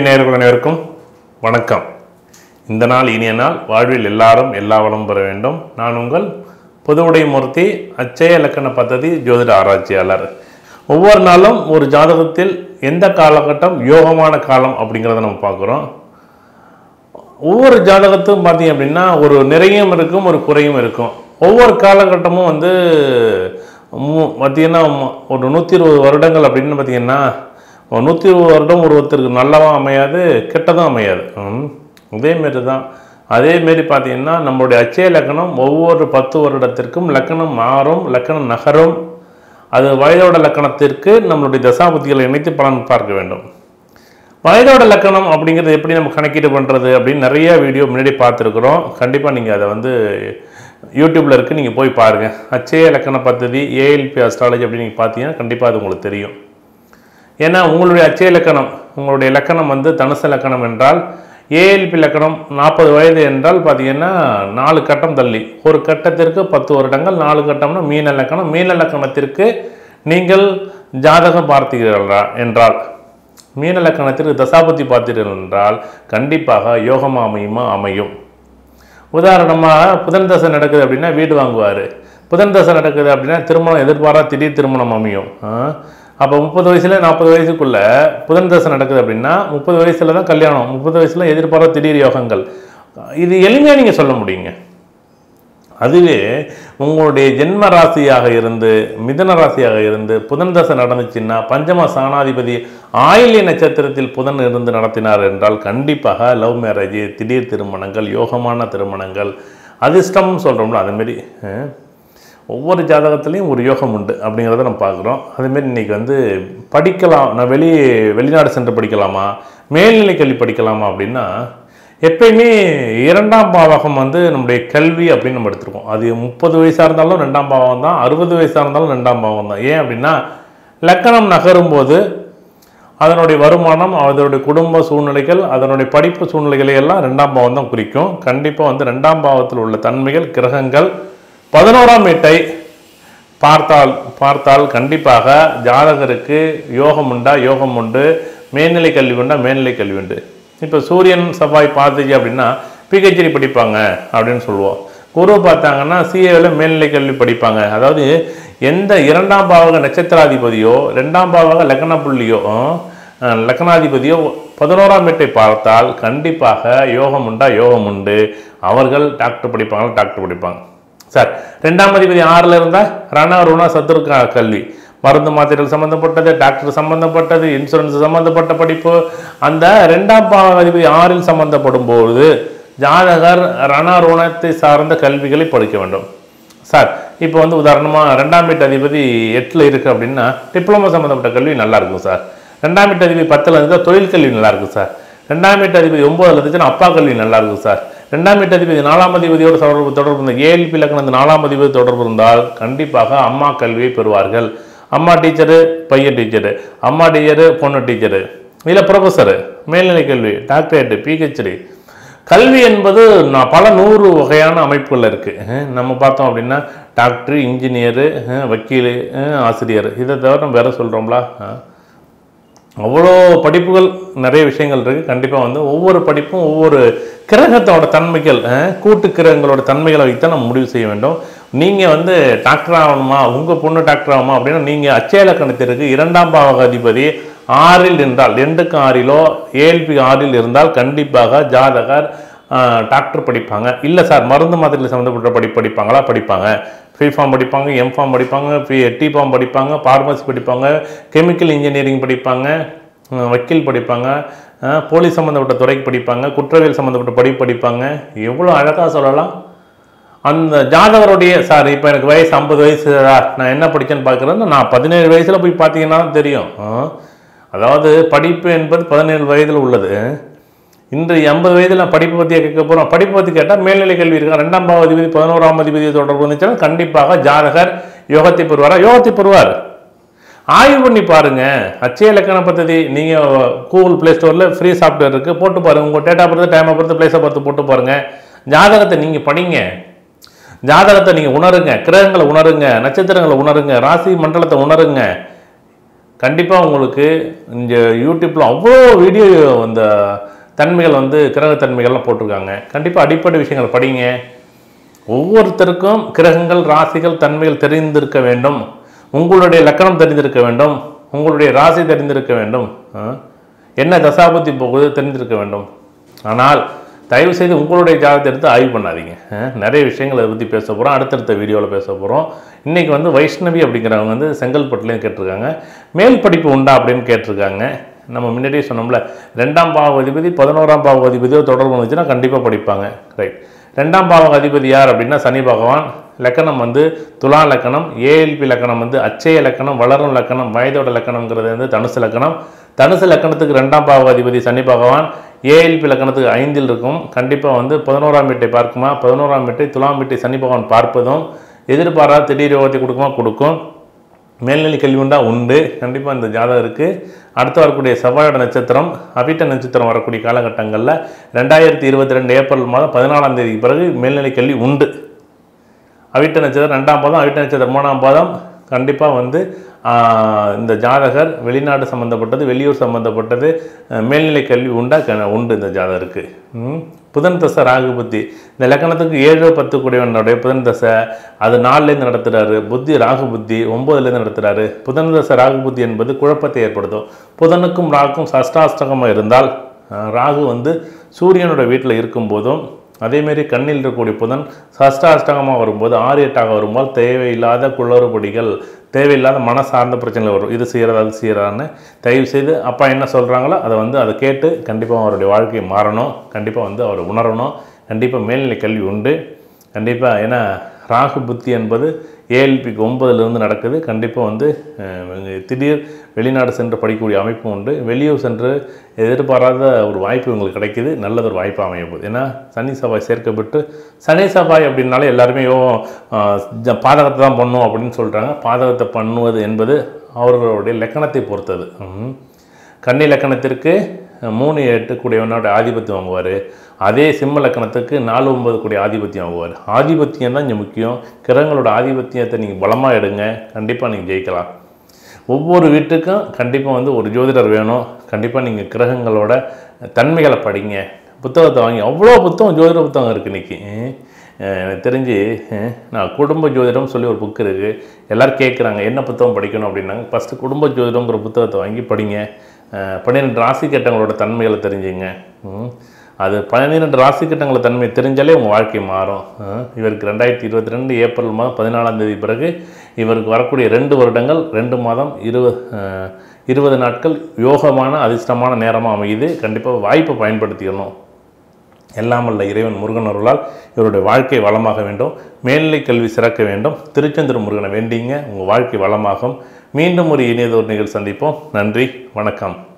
நேயர்கள் அனைவருக்கும் வணக்கம் இந்த நாள் இனிய நாள் வாழ்வில் எல்லாரும் எல்லா வளம் பெற வேண்டும் நான் உங்கள் புதுவுடை மூர்த்தி அச்சய இலக்கண பദ്ധதி ஜோதிட ஆராய்ச்சியாளர் ஒவ்வொரு நாளும் ஒரு ஜாதகத்தில் எந்த காலகட்டம் யோகமான காலம் அப்படிங்கிறத நம்ம பார்க்குறோம் ஒவ்வொரு ஜாதகத்தும் பார்த்தீங்க அப்படின்னா ஒரு நிறையும் இருக்கும் ஒரு குறையும் இருக்கும் ஒவ்வொரு காலகட்டமும் வந்து மு- பார்த்தீங்கன்னா ம- ஒரு நூற்றி இருபது வருடங்கள் அப்படின்னு பார்த்தீங்கன்னா ஒரு நூற்றி இருபது வருடம் ஒருத்தருக்கு நல்லவும் அமையாது கெட்டதும் அமையாது ம். இதேமாரி தான் அதேமாரி பார்த்தீங்கன்னா நம்மளுடைய அச்சய லக்கணம் ஒவ்வொரு பத்து வருடத்திற்கும் லக்கணம் மாறும் லக்கணம் நகரும் அது வயதோட லக்கணத்திற்கு நம்மளுடைய தசாபுத்திகளை இணைத்து பலன் பார்க்க வேண்டும் வயதோட லக்கணம் அப்படிங்கிறது எப்படி நம்ம கணக்கீடு பண்ணுறது அப்படின்னு நிறைய வீடியோ முன்னாடி பார்த்துருக்குறோம் கண்டிப்பாக நீங்கள் அதை வந்து யூடியூப்பில் இருக்குது நீங்கள் போய் பாருங்கள் அச்சய லக்கண பദ്ധதி ஏஎல்பி அஸ்ட்ராலஜி அப்படின்னு நீங்கள் பார்த்தீங்கன்னா கண்டிப்பாக அது உங்களுக்கு தெரியும் ஏன்னா உங்களுடைய அச்சய லக்கணம் உங்களுடைய லக்கணம் வந்து தனுசு லக்கணம் என்றால் ஏஎல்பி லக்கணம் நாற்பது வயது என்றால் பார்த்தீங்கன்னா நாலு கட்டம் தள்ளி ஒரு கட்டத்திற்கு பத்து வருடங்கள் நாலு கட்டம்னா மீன லக்கணம் மீன லக்கணத்திற்கு நீங்கள் ஜாதகம் பார்த்தீர்களா என்றால் மீன லக்கணத்திற்கு தசாபதி பார்த்தீர்கள் என்றால் கண்டிப்பாக யோகமா அமையுமா அமையும் உதாரணமாக புதன் தசை நடக்குது அப்படின்னா வீடு வாங்குவார் புதன் தசை நடக்குது அப்படின்னா திருமணம் எதிர்பாரா திடீர் திருமணம் அமையும் அப்போ முப்பது வயசுல நாற்பது வயசுக்குள்ள புதன் தசை நடக்குது அப்படின்னா முப்பது வயசுல தான் கல்யாணம் முப்பது வயசுல எதிர்பாரா திடீர் யோகங்கள் இது எளிமையாக நீங்கள் சொல்ல முடியுங்க அதுவே உங்களுடைய ஜென்ம ராசியாக இருந்து மிதன ராசியாக இருந்து புதன் தசை நடந்துச்சுன்னா பஞ்சம சாணாதிபதி ஆயில்ய நட்சத்திரத்தில் புதன் இருந்து நடத்தினார் என்றால் கண்டிப்பாக லவ் மேரேஜ் திடீர் திருமணங்கள் யோகமான திருமணங்கள் அதிர்ஷ்டம் சொல்கிறோம்ல அதுமாரி அஹ், ஒவ்வொரு ஜாதகத்துலேயும் ஒரு யோகம் உண்டு அப்படிங்கிறத நம்ம பார்க்குறோம் அதுமாரி இன்றைக்கி வந்து படிக்கலாம் நான் வெளி வெளிநாடு சென்று படிக்கலாமா மேல்நிலை கல்வி படிக்கலாமா அப்படின்னா எப்பயுமே இரண்டாம் பாவகம் வந்து நம்முடைய கல்வி அப்படின்னு நம்ம எடுத்திருக்கோம் அது முப்பது வயசாக இருந்தாலும் ரெண்டாம் பாவம் தான் அறுபது வயசாக இருந்தாலும் ரெண்டாம் பாவம் தான் ஏன் அப்படின்னா லக்கணம் நகரும் போது அதனுடைய வருமானம் அதனுடைய குடும்ப சூழ்நிலைகள் அதனுடைய படிப்பு சூழ்நிலைகளை எல்லாம் ரெண்டாம் பாவம் தான் குறிக்கும் கண்டிப்பாக வந்து ரெண்டாம் பாவத்தில் உள்ள தன்மைகள் கிரகங்கள் பதினோராம் வீட்டை பார்த்தால் பார்த்தால் கண்டிப்பாக ஜாதகருக்கு யோகம் உண்டா யோகம் உண்டு மேல்நிலை கல்வி உண்டா மேல்நிலை கல்வி உண்டு இப்போ சூரியன் செவ்வாய் பார்த்துச்சு அப்படின்னா பிஹெச்டி படிப்பாங்க அப்படின்னு சொல்லுவோம் குரு பார்த்தாங்கன்னா சிஏவில் மேல்நிலை கல்வி படிப்பாங்க அதாவது எந்த இரண்டாம் பாவக நட்சத்திராதிபதியோ ரெண்டாம் பாவக லக்ன புள்ளியோ அஹ், லக்னாதிபதியோ பதினோராம் வீட்டை பார்த்தால் கண்டிப்பாக யோகம் உண்டா யோகம் உண்டு அவர்கள் டாக்டர் படிப்பாங்க டாக்டர் படிப்பாங்க சார் ரெண்டாம் அதிபதி ஆறில் இருந்தால் ரண ருண சத்துரு க- கல்வி மருந்து மாத்திரைகள் சம்மந்தப்பட்டது டாக்டர் சம்மந்தப்பட்டது இன்சூரன்ஸ் சம்மந்தப்பட்ட படிப்பு அந்த ரெண்டாம் பாவ அதிபதி ஆறில் சம்மந்தப்படும் போது ஜாதகர் ரண ருணத்தை சார்ந்த கல்விகளை படிக்க வேண்டும் சார் இப்போ வந்து உதாரணமாக ரெண்டாம் வீட்டு அதிபதி எட்டில் இருக்குது அப்படின்னா டிப்ளமோ சம்மந்தப்பட்ட கல்வி நல்லா இருக்கும் சார் ரெண்டாம் வீட்டு அதிபதி பத்தில் இருந்தால் தொழில் கல்வி நல்லா இருக்கும் சார் ரெண்டாம் வீட்டு அதிபதி ஒன்பதுல இருந்துச்சுன்னா அப்பா கல்வி நல்லா இருக்கும் சார் ரெண்டாம் வீட்டு அதிபதி நாலாம் அதிபதியோட தொடர்பு தொடர்பு இருந்த ஏஎல்பி லக்கணத்து நாலாம் அதிபதி தொடர்பு இருந்தால் கண்டிப்பாக அம்மா கல்வியை பெறுவார்கள் அம்மா டீச்சரு பையன் டீச்சரு அம்மா டீச்சரு பொண்ணு டீச்சரு இல்லை ப்ரொஃபஸரு மேல்நிலை கல்வி டாக்டரேட்டு பிஹெச்டி கல்வி என்பது நான் பல நூறு வகையான அமைப்புகள் இருக்குது நம்ம பார்த்தோம் அப்படின்னா டாக்டர் இன்ஜினியரு வக்கீல் ஆசிரியர் இதை தவிர நம்ம வேற சொல்கிறோம்ல அவ்வளோ படிப்புகள் நிறைய விஷயங்கள் இருக்குது கண்டிப்பாக வந்து ஒவ்வொரு படிப்பும் ஒவ்வொரு கிரகத்தோட தன்மைகள் அஹ், கூட்டு கிரகங்களோட தன்மைகளை வைத்து தான் நம்ம முடிவு செய்ய வேண்டும் நீங்கள் வந்து டாக்டர் ஆகணுமா உங்கள் பொண்ணு டாக்டர் ஆகுமா அப்படின்னா நீங்கள் அச்சய இலக்கணத்திற்கு இரண்டாம் பாவக அதிபதி ஆறில் இருந்தால் ரெண்டுக்கு ஆறிலோ ஏஎல்பி ஆறில் இருந்தால் கண்டிப்பாக ஜாதகர் ஆஹ், டாக்டர் படிப்பாங்க இல்லை சார் மருந்து மாத்திரையில் சம்மந்தப்பட்ட படி படிப்பாங்களா படிப்பாங்க ஃப்ரீ ஃபார்ம் படிப்பாங்க எம் ஃபார்ம் படிப்பாங்க ஃப்ரீ டி ஃபார்ம் படிப்பாங்க ஃபார்மசி படிப்பாங்க கெமிக்கல் இன்ஜினியரிங் படிப்பாங்க அஹ், வக்கீல் படிப்பாங்க அஹ், போலீஸ் சம்மந்தப்பட்ட துறைக்கு படிப்பாங்க குற்றவியல் சம்மந்தப்பட்ட படிப்பு படிப்பாங்க எவ்வளோ அழகாக சொல்லலாம் அந்த ஜாதகருடைய சார் இப்போ எனக்கு வயசு ஐம்பது வயசு சார் நான் என்ன படித்தேன்னு பார்க்குறேன்னா நான் பதினேழு வயசில் போய் பார்த்தீங்கன்னா தான் தெரியும் ஆ. அதாவது படிப்பு என்பது பதினேழு வயதில் உள்ளது இன்று எண்பது வயதில் படிப்பு பற்றியே கேட்க போகிறோம் படிப்பு பற்றி கேட்டால் மேல்நிலை கல்வி இருக்கா ரெண்டாம் பாவ அதிபதி பதினோராம் அதிபதி தொடர்பு வந்துச்சுன்னா கண்டிப்பாக ஜாதகர் யோகத்தை பெறுவாரா யோகத்தை பெறுவார் ஆய்வு பண்ணி பாருங்க அச்சய இலக்கண பദ്ധதி நீங்கள் கூகுள் ப்ளே ஸ்டோரில் ஃப்ரீ சாஃப்ட்வேர் இருக்குது போட்டு பாருங்க உங்கள் டேட்டா பொறுத்து டைமை பொறுத்து பிளேஸை பொறுத்து போட்டு பாருங்க ஜாதகத்தை நீங்கள் படிங்க ஜாதகத்தை நீங்கள் உணருங்க கிரகங்களை உணருங்க நட்சத்திரங்களை உணருங்க ராசி மண்டலத்தை உணருங்க கண்டிப்பாக உங்களுக்கு இந்த யூடியூப்பில் அவ்வளோ வீடியோ அந்த தன்மைகள் வந்து கிரக தன்மைகள்லாம் போட்டிருக்காங்க கண்டிப்பாக அடிப்படை விஷயங்கள் படிங்க ஒவ்வொருத்தருக்கும் கிரகங்கள் ராசிகள் தன்மைகள் தெரிந்திருக்க வேண்டும் உங்களுடைய லக்கணம் தெரிந்திருக்க வேண்டும் உங்களுடைய ராசி தெரிந்திருக்க வேண்டும் ஆ? என்ன தசாபத்தி போகுது தெரிந்திருக்க வேண்டும் ஆனால் தயவு செய்து உங்களுடைய ஜாதகத்தை எடுத்து ஆய்வு பண்ணாதீங்க ஆ? நிறைய விஷயங்கள் அதை பற்றி பேச போகிறோம் அடுத்தடுத்த வீடியோவில் பேச போகிறோம் இன்றைக்கி வந்து வைஷ்ணவி அப்படிங்கிறவங்க வந்து செங்கல்பட்டுலேயும் கேட்டிருக்காங்க மேல் படிப்பு உண்டா அப்படின்னு கேட்டிருக்காங்க நம்ம முன்னாடியே சொன்னோம்ல ரெண்டாம் பாவ அதிபதி பதினோராம் பாவ அதிபதியோ தொடர்பு வந்துச்சுன்னா கண்டிப்பாக படிப்பாங்க ரைட் ரெண்டாம் பாவ அதிபதி யார் அப்படின்னா சனி பகவான் லக்கணம் வந்து துலா லக்கணம் ஏஎல்பி லக்கணம் வந்து அச்சய லக்கணம் வளரும் லக்கணம் வயதோட லக்கணம்ங்கிறது வந்து தனுசு லக்கணம் தனுசு லக்கணத்துக்கு ரெண்டாம் பாவ அதிபதி சனி பகவான் ஏஎல்பி லக்கணத்துக்கு ஐந்தில் இருக்கும் கண்டிப்பாக வந்து பதினோராம் வீட்டை பார்க்குமா பதினோராம் வீட்டை துலாம் வீட்டை சனி பகவான் பார்ப்பதும் எதிர்பாராத திடீர் யோகத்தை கொடுக்குமா கொடுக்கும் மேல்நிலை கல்வி உண்டா உண்டு கண்டிப்பாக இந்த ஜாதகம் இருக்குது அடுத்து வரக்கூடிய செவ்வாயோட நட்சத்திரம் அபிட்ட நட்சத்திரம் வரக்கூடிய காலகட்டங்களில் ரெண்டாயிரத்தி இருபத்தி ரெண்டு ஏப்ரல் மாதம் பதினாலாம் தேதிக்கு பிறகு மேல்நிலை கல்வி உண்டு அவிட்ட நட்சத்திரம் ரெண்டாம் பாதம் அவிட்ட நட்சத்திரம் மூணாம் பாதம் கண்டிப்பாக வந்து ஆஹ், இந்த ஜாதகர் வெளிநாடு சம்மந்தப்பட்டது வெளியூர் சம்மந்தப்பட்டது அஹ், மேல்நிலை கல்வி உண்டா க- உண்டு இந்த ஜாதகருக்கு ம். புதன் தசை ராகு புத்தி இந்த லக்கணத்துக்கு ஏழு பத்து கூடியவனுடைய புதன் தசை அது நாலுலேருந்து நடத்துகிறாரு புத்தி ராகு புத்தி ஒம்போதுலேருந்து நடத்துகிறாரு புதன் தசை ராகு புத்தி என்பது குழப்பத்தை ஏற்படுத்தும் புதனுக்கும் ராகுக்கும் சஷ்டாஷ்டகமாக இருந்தால் அஹ், ராகு வந்து சூரியனோட வீட்டில் இருக்கும்போதும் அதேமாரி கண்ணில் இருக்கக்கூடிய புதன் சஷ்டாஷ்டகமாக வரும்போது ஆறு எட்டாக வரும்போது தேவையில்லாத குளறுபடிகள் தேவையில்லாத மன சார்ந்த பிரச்சனைகள் வரும் இது செய்கிறது அது செய்கிறான்னு தயவு செய்து அப்பா என்ன சொல்கிறாங்களோ அதை வந்து அதை கேட்டு கண்டிப்பாக அவருடைய வாழ்க்கை மாறணும் கண்டிப்பாக வந்து அவர் உணரணும் கண்டிப்பாக மேல்நிலை கல்வி உண்டு கண்டிப்பாக ஏன்னா ராகு புத்தி என்பது ஏஎல்பிக்கு ஒன்பதுலேருந்து நடக்குது கண்டிப்பாக வந்து அஹ், திடீர் வெளிநாடு சென்று படிக்கக்கூடிய அமைப்பும் உண்டு வெளியூர் சென்று எதிர்பாராத ஒரு வாய்ப்பு உங்களுக்கு கிடைக்குது நல்லது ஒரு வாய்ப்பு அமைய போகுது ஏன்னா சனி செவ்வாய் சேர்க்கப்பட்டு சனி செவ்வாய் அப்படின்னாலே எல்லாருமே யோ அஹ், ஜ- பாதகத்தை தான் பண்ணும் அப்படின்னு சொல்கிறாங்க பாதகத்தை பண்ணுவது என்பது அவர்களுடைய லக்கணத்தை பொறுத்தது ம். கன்னி லக்கணத்திற்கு மூணு எட்டு கூடியவனோட ஆதிபத்தியம் வாங்குவார் அதே சிம்ம லக்கணத்துக்கு நாலு ஒன்பது கூடிய ஆதிபத்தியம் வாங்குவார் ஆதிபத்தியம் தான் இங்கே முக்கியம் கிரகங்களோட ஆதிபத்தியத்தை நீங்கள் பலமாக எடுங்க கண்டிப்பாக நீங்கள் ஜெயிக்கலாம் ஒவ்வொரு வீட்டுக்கும் கண்டிப்பாக வந்து ஒரு ஜோதிடர் வேணும் கண்டிப்பாக நீங்கள் கிரகங்களோட தன்மைகளை படிங்க புத்தகத்தை வாங்கி அவ்வளோ புத்தகம் ஜோதிட புத்தகம் இருக்குது இன்றைக்கி எனக்கு தெரிஞ்சு அஹ், நான் குடும்ப ஜோதிடம் சொல்லி ஒரு புக் இருக்குது எல்லோரும் கேட்குறாங்க என்ன புத்தகம் படிக்கணும் அப்படின்னாங்க ஃபஸ்ட்டு குடும்ப ஜோதிடங்கிற புத்தகத்தை வாங்கி படிங்க அஹ், பன்னிரெண்டு ராசி கட்டங்களோட தன்மைகளை தெரிஞ்சுங்க ம். அது பன்னிரெண்டு ராசி கட்டங்கள தன்மை தெரிஞ்சாலே உங்கள் வாழ்க்கை மாறும் அஹ், இவருக்கு ரெண்டாயிரத்தி இருபத்தி ரெண்டு ஏப்ரல் மாதம் பதினாலாம் தேதி பிறகு இவருக்கு வரக்கூடிய ரெண்டு வருடங்கள் ரெண்டு மாதம் இருபது இருபது நாட்கள் யோகமான அதிர்ஷ்டமான நேரமாக அமையுது கண்டிப்பாக வாய்ப்பை பயன்படுத்திக்கணும் எல்லாம் வல்ல இறைவன் முருகன் அருளால் இவருடைய வாழ்க்கை வளமாக வேண்டும் மேல்நிலை கல்வி சிறக்க வேண்டும் திருச்செந்தூர் முருகனை வேண்டிங்க உங்கள் வாழ்க்கை வளமாகும் மீண்டும் ஒரு இனியதொரு நிகழ்ச்சி சந்திப்போம் நன்றி வணக்கம்